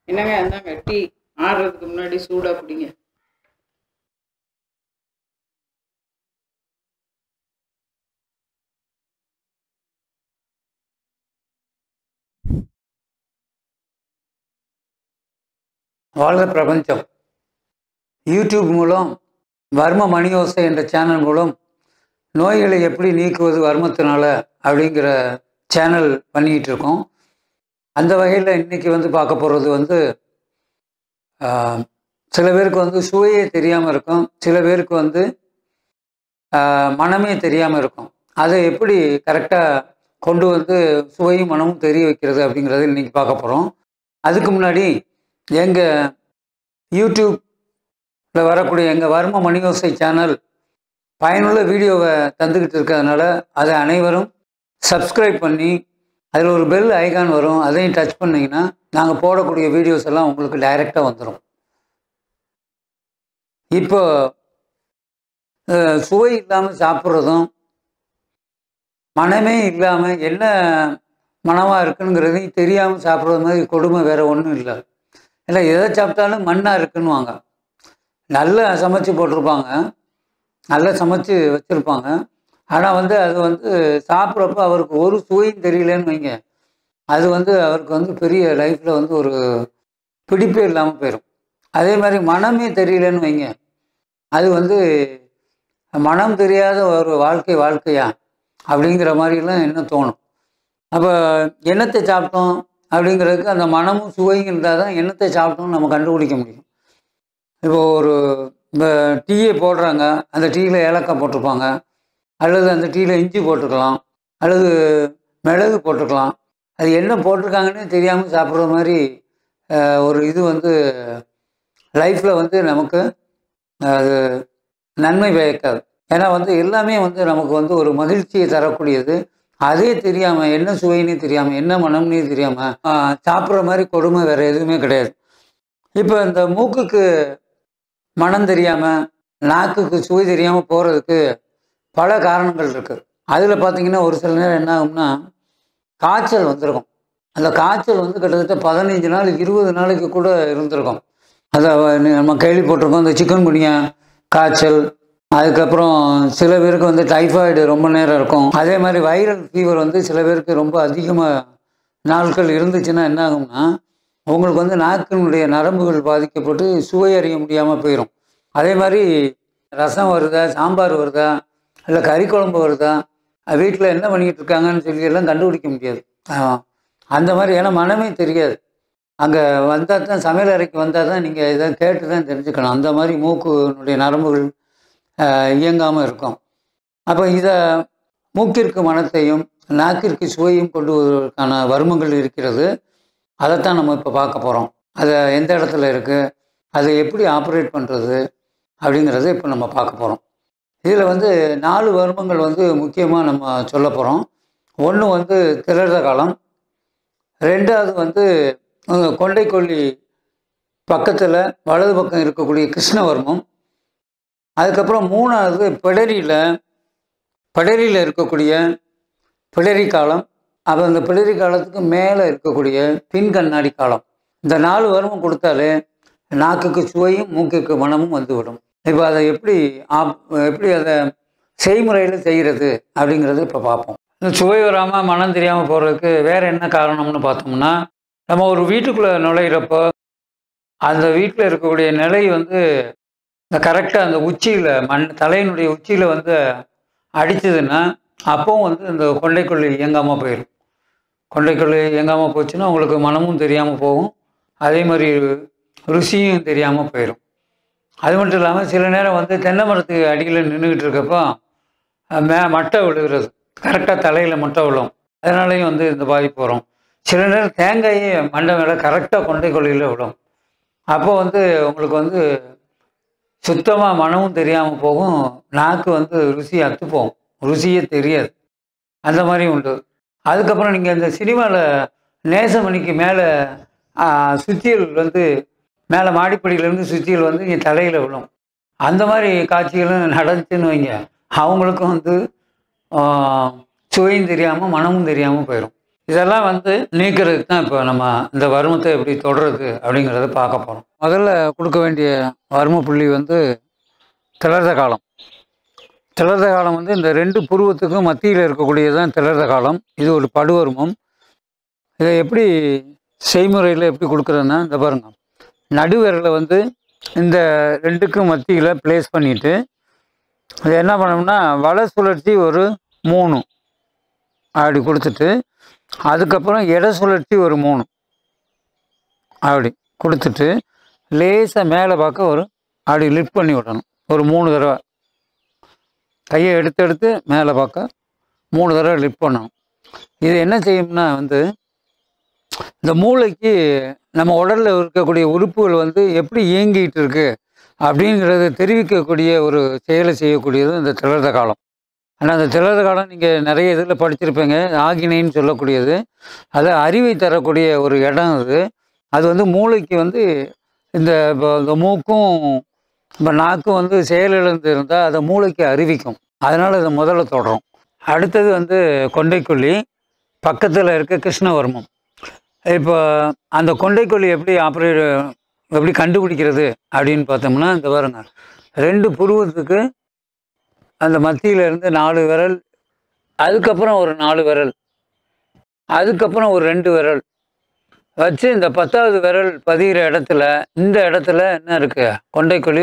என்னங்க இந்தாங்க டீ ஆறுறதுக்கு முன்னாடி சூடாக குடிங்க வாழ்க பிரபஞ்சம் யூடியூப் மூலம் வர்ம மணியோசை என்ற சேனல் மூலம் நோய்களை எப்படி நீக்குவது வர்மத்தினால அப்படிங்கிற சேனல் பண்ணிக்கிட்டு இருக்கோம் அந்த வகையில் இன்றைக்கி வந்து பார்க்க போகிறது வந்து ஆஹ், சில பேருக்கு வந்து சுவையே தெரியாமல் இருக்கும் சில பேருக்கு வந்து ஆஹ், மனமே தெரியாமல் இருக்கும் அதை எப்படி கரெக்டாக கொண்டு வந்து சுவையும் மனமும் தெரிய வைக்கிறது அப்படிங்கிறத இன்றைக்கி பார்க்க போகிறோம் அதுக்கு முன்னாடி எங்கள் யூடியூப்பில் வரக்கூடிய எங்கள் வர்ம மணியோசை சேனல் பயனுள்ள வீடியோவை தந்துக்கிட்டு இருக்கிறதுனால அதை அனைவரும் சப்ஸ்கிரைப் பண்ணி அதில் ஒரு பெல் ஐகான் வரும் அதையும் டச் பண்ணிங்கன்னா நாங்கள் போடக்கூடிய வீடியோஸ் எல்லாம் உங்களுக்கு டைரெக்டாக வந்துடும் இப்போ அஹ், சுவை இல்லாமல் சாப்பிட்றதும் மனமே இல்லாமல் என்ன மனமாக இருக்குங்கிறதையும் தெரியாமல் சாப்பிட்றது மாதிரி கொடுமை வேறு ஒன்றும் இல்லை இல்லை எதை சாப்பிட்டாலும் மண்ணாக இருக்குன்னுவாங்க நல்லா சமைச்சு போட்டிருப்பாங்க நல்லா சமைச்சு வச்சுருப்பாங்க ஆனால் வந்து அது வந்து சாப்பிட்றப்ப அவருக்கு ஒரு சுவையும் தெரியலன்னு வைங்க அது வந்து அவருக்கு வந்து பெரிய லைஃப்பில் வந்து ஒரு பிடிப்பே இல்லாமல் போயிடும் அதே மாதிரி மனமே தெரியலன்னு வைங்க அது வந்து மனம் தெரியாத ஒரு வாழ்க்கை வாழ்க்கையா அப்படிங்கிற மாதிரிலாம் என்ன தோணும் அப்போ எண்ணத்தை சாப்பிட்டோம் அப்படிங்கிறதுக்கு அந்த மனமும் சுவையும் இருந்தால் தான் எண்ணத்தை சாப்பிட்டோம்னு நம்ம கண்டுபிடிக்க முடியும் இப்போ ஒரு இப்போ டீயை போடுறாங்க அந்த டீயில் ஏலக்காய் போட்டிருப்பாங்க அல்லது அந்த டீயில் இஞ்சி போட்டுக்கலாம் அல்லது மிளகு போட்டுக்கலாம் அது என்ன போட்டிருக்காங்கன்னே தெரியாமல் சாப்பிட்ற மாதிரி அஹ், ஒரு இது வந்து லைஃப்பில் வந்து நமக்கு அது நன்மை பயக்காது ஏன்னா வந்து எல்லாமே வந்து நமக்கு வந்து ஒரு மகிழ்ச்சியை தரக்கூடியது அதே தெரியாமல் என்ன சுவைன்னே தெரியாமல் என்ன மனம்னே தெரியாமல் சாப்பிட்ற மாதிரி கொடுமை வேறு எதுவுமே கிடையாது இப்போ இந்த மூக்குக்கு மனம் தெரியாமல் நாக்குக்கு சுவை தெரியாமல் போகிறதுக்கு பல காரணங்கள் இருக்குது அதில் பார்த்தீங்கன்னா ஒரு சில நேரம் என்ன ஆகும்னா காய்ச்சல் வந்திருக்கும் அந்த காய்ச்சல் வந்து கிட்டத்தட்ட பதினஞ்சு நாள் இருபது நாளைக்கு கூட இருந்திருக்கும் அதை நம்ம கேள்விப்பட்டிருக்கோம் இந்த சிக்கன் குனியா காய்ச்சல் அதுக்கப்புறம் சில பேருக்கு வந்து டைஃபாய்டு ரொம்ப நேரம் இருக்கும் அதே மாதிரி வைரல் ஃபீவர் வந்து சில பேருக்கு ரொம்ப அதிகமாக நாட்கள் இருந்துச்சுன்னா என்ன ஆகும்னா உங்களுக்கு வந்து நாக்கினுடைய நரம்புகள் பாதிக்கப்பட்டு சுவை அறிய முடியாமல் போயிடும் அதே மாதிரி ரசம் வருதா சாம்பார் வருதா இல்லை கறி குழம்பு வருதா வீட்டில் என்ன பண்ணிக்கிட்டு இருக்காங்கன்னு சொல்லி எல்லாம் கண்டுபிடிக்க முடியாது ஆ, அந்த மாதிரி ஏன்னா மனமே தெரியாது அங்கே வந்தால் தான் சமையல் அறைக்கு வந்தால் தான் நீங்கள் இதை கேட்டு தான் தெரிஞ்சுக்கணும் அந்த மாதிரி மூக்குனுடைய நரம்புகள் இயங்காமல் இருக்கும் அப்போ இதை மூக்கிற்கு மனத்தையும் நாக்கிற்கு சுவையும் கொண்டு வருவதற்கான வருமங்கள் இருக்கிறது அதைத்தான் நம்ம இப்போ பார்க்க போகிறோம் அதை எந்த இடத்துல இருக்குது அதை எப்படி ஆப்ரேட் பண்ணுறது அப்படிங்கிறத இப்போ நம்ம பார்க்க போகிறோம் இதில் வந்து நாலு வருமங்கள் வந்து முக்கியமாக நம்ம சொல்ல போகிறோம் ஒன்று வந்து திரத காலம் ரெண்டாவது வந்து அஹ், கொண்டைக்கொல்லி பக்கத்தில் வலது பக்கம் இருக்கக்கூடிய கிருஷ்ணவர்மம் அதுக்கப்புறம் மூணாவது பிடரியில் பிடரியில் இருக்கக்கூடிய பிடரி காலம் அப்போ அந்த பிடரி காலத்துக்கு மேலே இருக்கக்கூடிய பின் கண்ணாடி காலம் இந்த நாலு வருமம் கொடுத்தாலே நாக்குக்கு சுவையும் மூக்குக்கு மனமும் வந்துவிடும் இப்போ அதை எப்படி ஆப் எப்படி அதை செய்முறையில் செய்கிறது அப்படிங்கிறத இப்போ பார்ப்போம் இந்த சுவை வராமல் மனம் தெரியாமல் போகிறதுக்கு வேறு என்ன காரணம்னு பார்த்தோம்னா நம்ம ஒரு வீட்டுக்குள்ளே நுழையிறப்போ அந்த வீட்டில் இருக்கக்கூடிய நிலை வந்து இந்த கரெக்டாக அந்த உச்சியில் மண் தலையினுடைய உச்சியில் வந்து அடிச்சதுன்னா அப்பவும் வந்து இந்த கொண்டைக்கொல்லி இயங்காமல் போயிடும் கொண்டைக்கொல்லி இயங்காமல் போச்சுன்னா உங்களுக்கு மனமும் தெரியாமல் போகும் அதே மாதிரி ருசியும் தெரியாமல் போயிடும் அது மட்டும் இல்லாமல் சில நேரம் வந்து தென்னை மரத்துக்கு அடியில் நின்றுக்கிட்டு இருக்கப்போ அஹ், மே மட்டை விழுகிறது கரெக்டாக தலையில் மட்டை விழும் அதனாலையும் வந்து இந்த பாதிப்பு வரும் சில நேரம் தேங்காயே மண்டை மேலே கரெக்டாக கொண்டைக்கொல்லியில் விடும் அப்போ வந்து உங்களுக்கு வந்து சுத்தமாக மனமும் தெரியாமல் போகும் நாக்கு வந்து ருசி அத்து போகும் ருசியே தெரியாது அந்த மாதிரி உண்டு அதுக்கப்புறம் நீங்கள் இந்த சினிமாவில் நேசமணிக்கு மேலே சுத்தியல் வந்து மேலே மாடிப்படியிலேருந்து சுத்தியல் வந்து இங்கே தலையில் விழும் அந்த மாதிரி காட்சிகளும் நடந்துச்சுன்னு வைங்க அவங்களுக்கும் வந்து ஆ, சுவையும் தெரியாமல் மனமும் தெரியாமல் போயிடும் இதெல்லாம் வந்து நீக்கிறதுக்கு தான் இப்போ நம்ம இந்த வருமத்தை எப்படி தொடருது அப்படிங்கிறத பார்க்க போகிறோம் முதல்ல கொடுக்க வேண்டிய வரும புள்ளி வந்து திளர்த காலம் திளர்த காலம் வந்து இந்த ரெண்டு புருவத்துக்கும் மத்தியில் இருக்கக்கூடியது தான் திளர்த காலம் இது ஒரு படுவருமம் இதை எப்படி செய்முறையில் எப்படி கொடுக்குறதுன்னா இந்த பாருங்க நடுவிரலை வந்து இந்த ரெண்டுக்கும் மத்தியில் ப்ளேஸ் பண்ணிவிட்டு அது என்ன பண்ணோம்னா வலை சுழற்சி ஒரு மூணு அப்படி கொடுத்துட்டு அதுக்கப்புறம் இட சுழற்சி ஒரு மூணு அப்படி கொடுத்துட்டு லேசாக மேலே பார்க்க ஒரு அப்படி லிஃப்ட் பண்ணி விடணும் ஒரு மூணு தடவை கையை எடுத்து எடுத்து மேலே பார்க்க மூணு தடவை லிஃப்ட் பண்ணணும் இது என்ன செய்யும்னா வந்து இந்த மூளைக்கு நம்ம உடலில் இருக்கக்கூடிய உறுப்புகள் வந்து எப்படி இயங்கிட்டு இருக்கு அப்படிங்கிறத தெரிவிக்கக்கூடிய ஒரு செயலை செய்யக்கூடியது இந்த திளர்த காலம் ஆனால் அந்த திளர்த காலம் நீங்கள் நிறைய இதில் படிச்சிருப்பீங்க ஆகினைன்னு சொல்லக்கூடியது அது அறிவை தரக்கூடிய ஒரு இடம் அது அது வந்து மூளைக்கு வந்து இந்த இப்போ இந்த மூக்கும் இப்போ நாக்கும் வந்து செயலிழந்து இருந்தால் அதை மூளைக்கு அறிவிக்கும் அதனால் இதை முதல்ல தொடரும் அடுத்தது வந்து கொண்டைக்கொல்லி பக்கத்தில் இருக்க கிருஷ்ணவர்மம் இப்போ அந்த கொண்டைக்கொல்லி எப்படி ஆப்ரேட் எப்படி கண்டுபிடிக்கிறது அப்படின்னு பார்த்தோம்னா இந்த பாருங்க ரெண்டு புருவத்துக்கு அந்த மத்தியில இருந்து நாலு விரல் அதுக்கப்புறம் ஒரு நாலு விரல் அதுக்கப்புறம் ஒரு ரெண்டு விரல் வச்சு இந்த பத்தாவது விரல் பதிகிற இடத்துல இந்த இடத்துல என்ன இருக்கு கொண்டைக்கொல்லி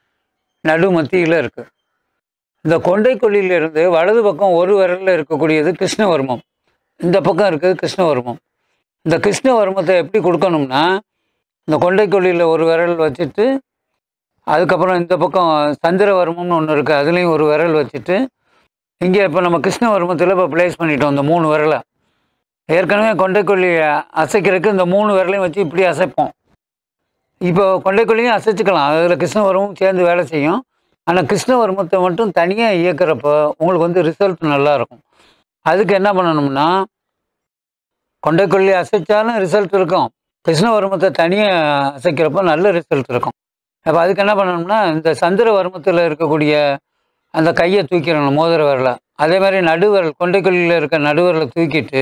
நடு மத்தியில் இருக்கு இந்த கொண்டைக்கொல்லியிலிருந்து வலது பக்கம் ஒரு விரலில் இருக்கக்கூடியது கிருஷ்ணவர்மம் இந்த பக்கம் இருக்குது கிருஷ்ணவர்மம் இந்த கிருஷ்ணவர்மத்தை எப்படி கொடுக்கணும்னா இந்த கொண்டைக்கொல்லியில் ஒரு விரல் வச்சுட்டு அதுக்கப்புறம் இந்த பக்கம் சந்திரவர்மம்னு ஒன்று இருக்குது அதுலேயும் ஒரு விரல் வச்சுட்டு இங்கே இப்போ நம்ம கிருஷ்ணவர்மத்தில் இப்போ ப்ளேஸ் பண்ணிட்டோம் இந்த மூணு விரலை ஏற்கனவே கொண்டைக்கொல்லி அசைக்கிறதுக்கு இந்த மூணு விரலையும் வச்சு இப்படி அசைப்போம் இப்போ கொண்டைக்கொல்லியும் அசைச்சுக்கலாம் அதில் கிருஷ்ணவர்மமும் சேர்ந்து வேலை செய்யும் ஆனால் கிருஷ்ணவர்மத்தை மட்டும் தனியாக இயக்கிறப்போ உங்களுக்கு வந்து ரிசல்ட் நல்லாயிருக்கும் அதுக்கு என்ன பண்ணணும்னா கொண்டைக்கொல்லி அசைச்சாலும் ரிசல்ட் இருக்கும் கிருஷ்ணவர்மத்தை தனியாக அசைக்கிறப்போ நல்ல ரிசல்ட் இருக்கும் அப்போ அதுக்கு என்ன பண்ணணும்னா இந்த சந்திர வர்மத்தில் இருக்கக்கூடிய அந்த கையை தூக்கிடணும் மோதிர விரலை அதே மாதிரி நடுவரல் கொண்டைக்கொல்லியில் இருக்க நடுவரலை தூக்கிட்டு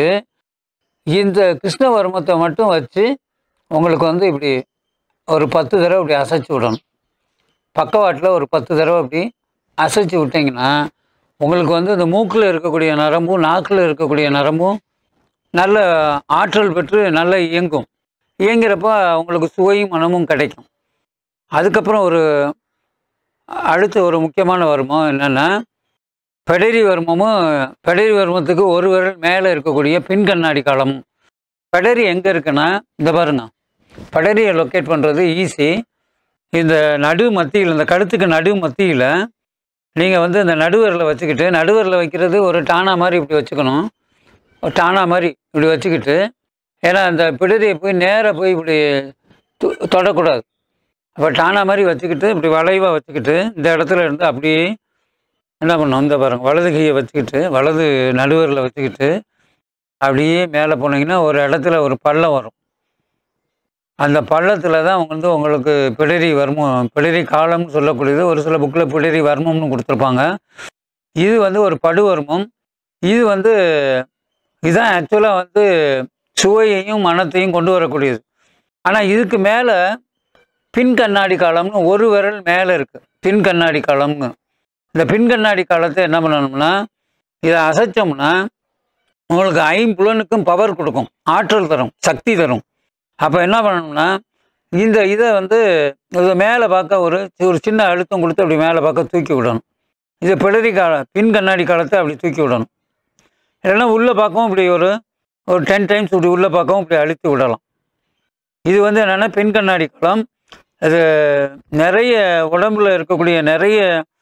இந்த கிருஷ்ணவர்மத்தை மட்டும் வச்சு உங்களுக்கு வந்து இப்படி ஒரு பத்து தடவை இப்படி அசைச்சு விடணும் பக்கவாட்டில் ஒரு பத்து தடவை இப்படி அசைச்சு விட்டிங்கன்னா உங்களுக்கு வந்து இந்த மூக்கில் இருக்கக்கூடிய நரம்பும் நாக்கில் இருக்கக்கூடிய நரம்பும் நல்ல ஆற்றல் பெற்று நல்லா இயங்கும் இயங்குறப்ப உங்களுக்கு சுவையும் மனமும் கிடைக்கும் அதுக்கப்புறம் ஒரு அடுத்த ஒரு முக்கியமான வருமம் என்னென்னா பெடரி வர்மமும் பெடரி வர்மத்துக்கு ஒரு விரல் மேலே இருக்கக்கூடிய பின் கண்ணாடி காலம் பெடரி எங்கே இருக்குன்னா இந்த பாருங்க பெடரியை லொக்கேட் பண்ணுறது ஈஸி இந்த நடு மத்தியில் இந்த கழுத்துக்கு நடு மத்தியில் நீங்கள் வந்து இந்த நடுவரில் வச்சுக்கிட்டு நடுவரில் வைக்கிறது ஒரு டானா மாதிரி இப்படி வச்சுக்கணும் ஒரு டானா மாதிரி இப்படி வச்சுக்கிட்டு ஏன்னா அந்த பிடரியை போய் நேராக போய் இப்படி தொ- தொடக்கூடாது அப்போ டானா மாதிரி வச்சுக்கிட்டு இப்படி வளைவாக வச்சுக்கிட்டு இந்த இடத்துல இருந்து அப்படியே என்ன பண்ணணும் இந்த பாருங்க வலது கையை வச்சுக்கிட்டு வலது நடுவரில் வச்சுக்கிட்டு அப்படியே மேலே போனீங்கன்னா ஒரு இடத்துல ஒரு பள்ளம் வரும் அந்த பள்ளத்தில் தான் வந்து உங்களுக்கு பிடரி வர்மம் பிடரி காலம்னு சொல்லக்கூடியது ஒரு சில புக்கில் பிடரி வர்மம்னு கொடுத்துருப்பாங்க இது வந்து ஒரு படுவர்மம் இது வந்து இதுதான் ஆக்சுவலாக வந்து சுவையையும் மனத்தையும் கொண்டு வரக்கூடியது ஆனால் இதுக்கு மேலே பின் கண்ணாடி காலம்னு ஒரு விரல் மேலே இருக்குது பின் கண்ணாடி காலம்னு இந்த பின் கண்ணாடி காலத்தை என்ன பண்ணணும்னா இதை அசைச்சோம்னா உங்களுக்கு ஐம்புலனுக்கும் பவர் கொடுக்கும் ஆற்றல் தரும் சக்தி தரும் அப்போ என்ன பண்ணணும்னா இந்த இதை வந்து இது மேலே பார்க்க ஒரு ஒரு சின்ன அழுத்தம் கொடுத்து அப்படி மேலே பார்க்க தூக்கி விடணும் இது பிளரி கால பின் கண்ணாடி காலத்தை அப்படி தூக்கி விடணும் இல்லைன்னா உள்ளே பார்க்கவும் இப்படி ஒரு ஒரு டென் டைம்ஸ் இப்படி உள்ளே பார்க்கவும் இப்படி அழுத்தி விடலாம் இது வந்து என்னென்னா பின் கண்ணாடி காலம் அது நிறைய உடம்புல இருக்கக்கூடிய நிறைய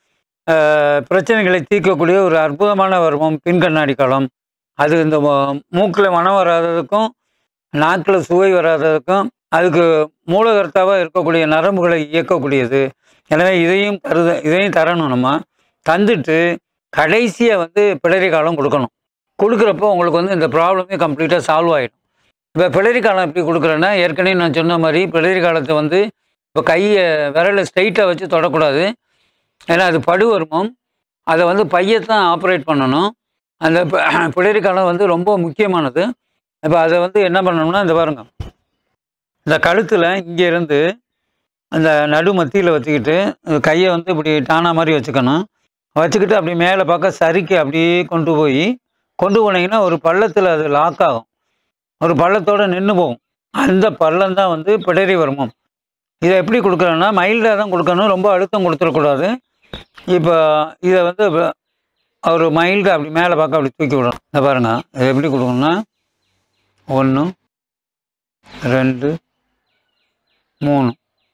அஹ், பிரச்சனைகளை தீர்க்கக்கூடிய ஒரு அற்புதமான வர்மம் பின் கண்ணாடி காலம் அது இந்த மூக்கில் மனம் வராததுக்கும் நாக்கில் சுவை வராததுக்கும் அதுக்கு மூலகர்த்தாவாக இருக்கக்கூடிய நரம்புகளை இயக்கக்கூடியது எனவே இதையும் கருத இதையும் தரணும் நம்ம தந்துட்டு கடைசியாக வந்து பிளரி காலம் கொடுக்கணும் கொடுக்குறப்போ உங்களுக்கு வந்து இந்த ப்ராப்ளமே கம்ப்ளீட்டாக சால்வ் ஆகிடும் இப்போ பிளரி காலம் எப்படி கொடுக்குறேன்னா ஏற்கனவே நான் சொன்ன மாதிரி பிளரி காலத்தை வந்து இப்போ கையை விரலை ஸ்ட்ரைட்டாக வச்சு தொடக்கூடாது ஏன்னா அது படுவர்மம் அதை வந்து பையத்தான் ஆப்ரேட் பண்ணணும் அந்த ப- பிளரி காலம் வந்து ரொம்ப முக்கியமானது இப்போ அதை வந்து என்ன பண்ணணும்னா இந்த பாருங்க இந்த கழுத்தில் இங்கே இருந்து அந்த நடு மத்தியில் வச்சுக்கிட்டு கையை வந்து இப்படி டானா மாதிரி வச்சுக்கணும் வச்சுக்கிட்டு அப்படி மேலே பார்க்க சரிக்கு அப்படியே கொண்டு போய் கொண்டு போனீங்கன்னா ஒரு பள்ளத்தில் அது லாக் ஆகும் ஒரு பள்ளத்தோட நின்று போகும் அந்த பள்ளம் தான் வந்து பிடரி வருமம் இதை எப்படி கொடுக்குறோன்னா மைல்டாக தான் கொடுக்கணும் ரொம்ப அழுத்தம் கொடுத்துடக்கூடாது இப்போ இதை வந்து வ- ஒரு மைல்டாக அப்படி மேலே பார்க்க அப்படி தூக்கி விடணும் இந்த பாருங்க இதை எப்படி கொடுக்கணும்னா ஒன்று ரெண்டு மூணு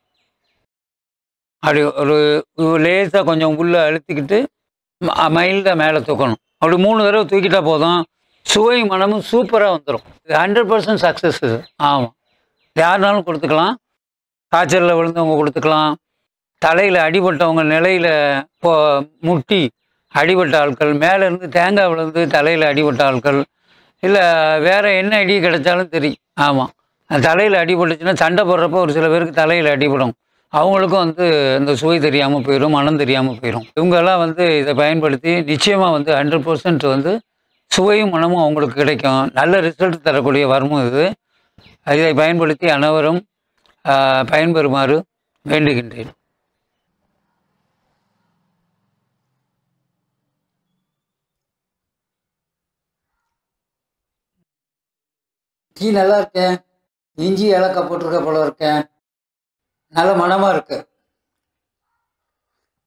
அப்படி ஒரு லேசாக கொஞ்சம் உள்ளே அழுத்திக்கிட்டு மைல்டாக மேலே தூக்கணும் அப்படி மூணு தடவை தூக்கிட்டா போதும் சுவை மனமும் சூப்பராக வந்துடும் இது ஹண்ட்ரட் பர்சன்ட் சக்ஸஸ் இது ஆமாம் யாருனாலும் கொடுத்துக்கலாம் காய்ச்சலில் விழுந்தவங்க கொடுத்துக்கலாம் தலையில் அடிபட்டவங்க நிலையில் போ முட்டி அடிபட்ட ஆட்கள் மேலேருந்து தேங்காய் விழுந்து தலையில் அடிபட்ட ஆட்கள் இல்லை வேறு என்ன அடி கிடைச்சாலும் தெரியும் ஆமாம் தலையில் அடிபட்டுச்சுன்னா சண்டை போடுறப்போ ஒரு சில பேருக்கு தலையில் அடிபடும் அவங்களுக்கும் வந்து இந்த சுவை தெரியாமல் போயிடும் மனம் தெரியாமல் போயிடும் இவங்கெல்லாம் வந்து இதை பயன்படுத்தி நிச்சயமாக வந்து ஹண்ட்ரட் பர்சன்ட் வந்து சுவையும் மனமும் அவங்களுக்கு கிடைக்கும் நல்ல ரிசல்ட் தரக்கூடிய வரமும் இது இதை பயன்படுத்தி அனைவரும் ஆஹ், பயன்பெறுமாறு வேண்டுகின்றேன் டீ நல்லா இருக்கேன் இஞ்சி ஏலக்காய் போட்டிருக்க போல இருக்கேன் நல்ல மணமாக இருக்கு